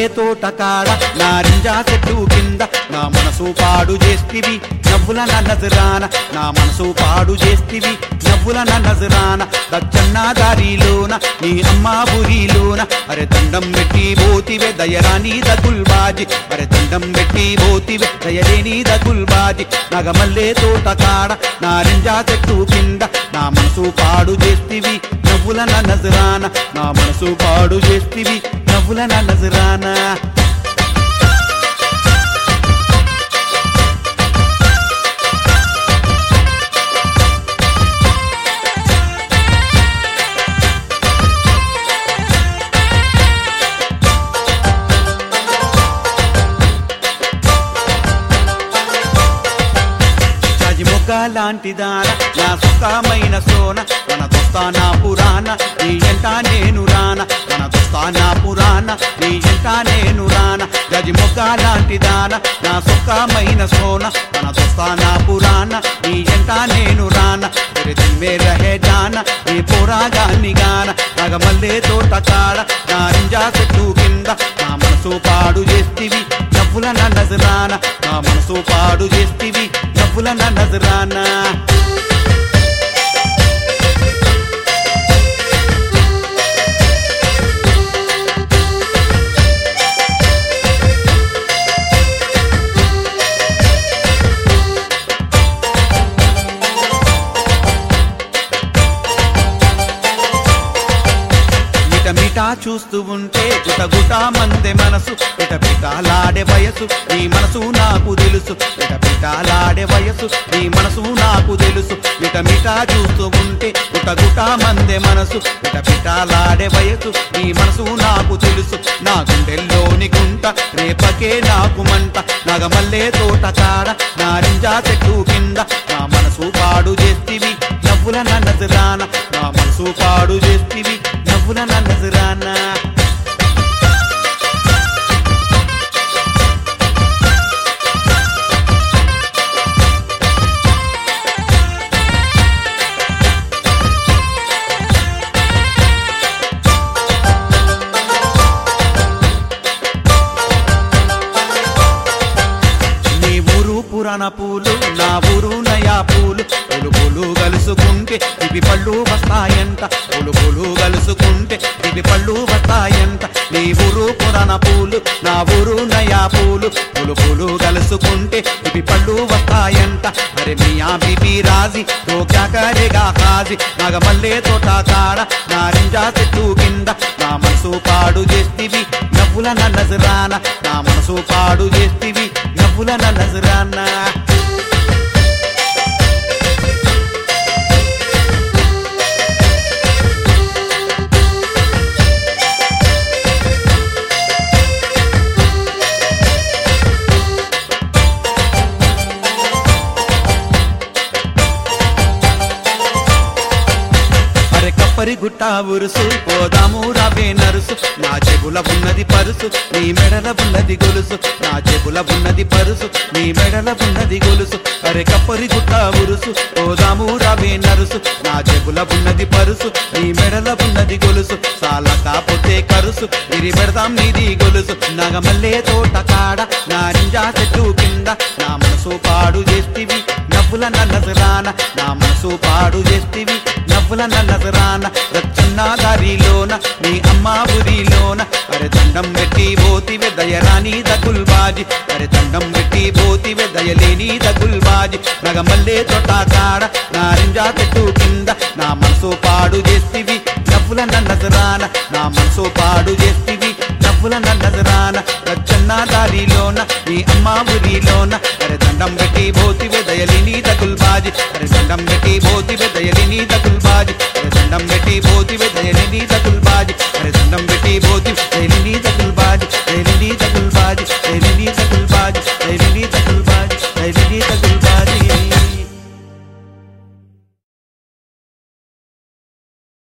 తోట కాడ నారింజ చెట్టు కింద నా మనసు పాడు చేస్తివి నవ్వుల నా నజరాన నా మనసు పాడు చేస్తివి నవ్వుల నా నజరాన దచ్చన్న దారిలోన నీ అమ్మ బురిలోన అరే దండం పెట్టి పోతివే దయరాని దగుల్బాజి అరే దండం పెట్టి పోతివే దయలేని దగుల్బాజి నగమల్లే తోట కాడ నారింజ చెట్టు కింద నా మనసు పాడు చేస్తివి నవ్వుల నా నజరాన నా మనసు పాడు చేస్తివి నవ్వుల నా నజరానా జాజి మొగ్గ లాంటి దాన నా సుఖమైన సోన మన దోస్తా నా పురాణ నీ ఎంట నేను రాన మన దోస్తా నా పురాణ నీ ఎంట నేను రాన గజి మొగ్గ లాంటి దాన నా సుఖమైన సోన మన దోస్తా నా పురాణ నీ ఎంట నేను రాన తెరి దిమ్మే రహే జాన నీ పోరాగాన్ని గాన నగమల్లే తోట కాడ నారింజా చెట్టు కింద నా మనసు పాడు చేస్తివి నవ్వుల నా నజరాన నా మనసు పాడు చేస్తివి నవ్వుల నా నజరానా మిట మిటా చూస్తూ ఉంటే గుట గుట మందే మనసు పిట పిటాలాడే వయసు నీ మనసు నాకు తెలుసు పిట పిటాలాడే వయసు నీ మనసు నాకు తెలుసు మిట మిటా చూస్తూ ఉంటే గుట గుట మందే మనసు పిట పిటాలాడే వయసు నీ మనసు నాకు తెలుసు నా గుండెల్లోని గుంట రేపకే నాకు మంట నగమల్లే తోట కాడ నారింజా చెట్టు కింద నా మనసు పాడు చేస్తివి నవ్వుల నా నజరాన నా మనసు పాడు చేస్తివి నవ్వుల నా నజరానా నీ ఊరు పురాణ పూలు నా ఊరు నయా పూలు పూలు పూలు కలుసుకుంటే ఇవి పళ్ళు వస్తాయంట పూలు పూలు కలుసుకుంటే ఇవి పళ్ళు వస్తాయంట నీ ఊరు పురాణ పూలు నా ఊరు నయా పూలు పూలు పూలు కలుసుకుంటే ఇవి పళ్ళు వస్తాయంట అరే మియా బీబీ రాజీ తో క్యా కరేగా కాజీ నగమల్లే తోట కాడ నారింజా చెట్టు కింద నా మనసు పాడు చేస్తివి నవ్వుల నా నజరాన నా మనసు పాడు చేస్తివి నవ్వుల నా నజరానా అరే కప్పరి గుట్ట ఉరుసు పోదాము రవే నరుసు నా చెబుల ఉన్నది పరుసు నీ మెడల ఉన్నది గొలుసు నా చెబుల ఉన్నది పరుసు నీ మెడల ఉన్నది గొలుసు అరే కప్పరి గుట్ట ఉరుసు పోదాము రవే నరుసు నా చెబుల ఉన్నది పరుసు నీ మెడల ఉన్నది గొలుసు సాల కాపోతే కరుసు ఇరి పెడదాం నీది గొలుసు నగమల్లే తోట కాడ నారింజా చెట్టు కింద నా మనసు పాడు చేస్తివి నవ్వుల నా నజరాన నా మనసు పాడు చేస్తివి నవ్వుల నా నజరాన రచ్చన్న దారిలోన నీ అమ్మ బురిలోన అరే దండం పెట్టి పోతివే దయరాని దగుల్బాజి అరే దండం పెట్టి పోతివే దయలేని దగుల్బాజి నగమల్లే తోట కాడ నారింజా చెట్టు కింద నా మనసు పాడు చేస్తివి నవ్వుల నా నజరాన నా మనసు పాడు చేస్తివి నవ్వుల నా నజరాన రచ్చన్న దారిలోన నీ అమ్మ బురిలోన అరే దండం పెట్టి పోతివే దయలిని దగుల్బాజి అరే దండం పెట్టి పోతివే దయలిని దగుల్బాజి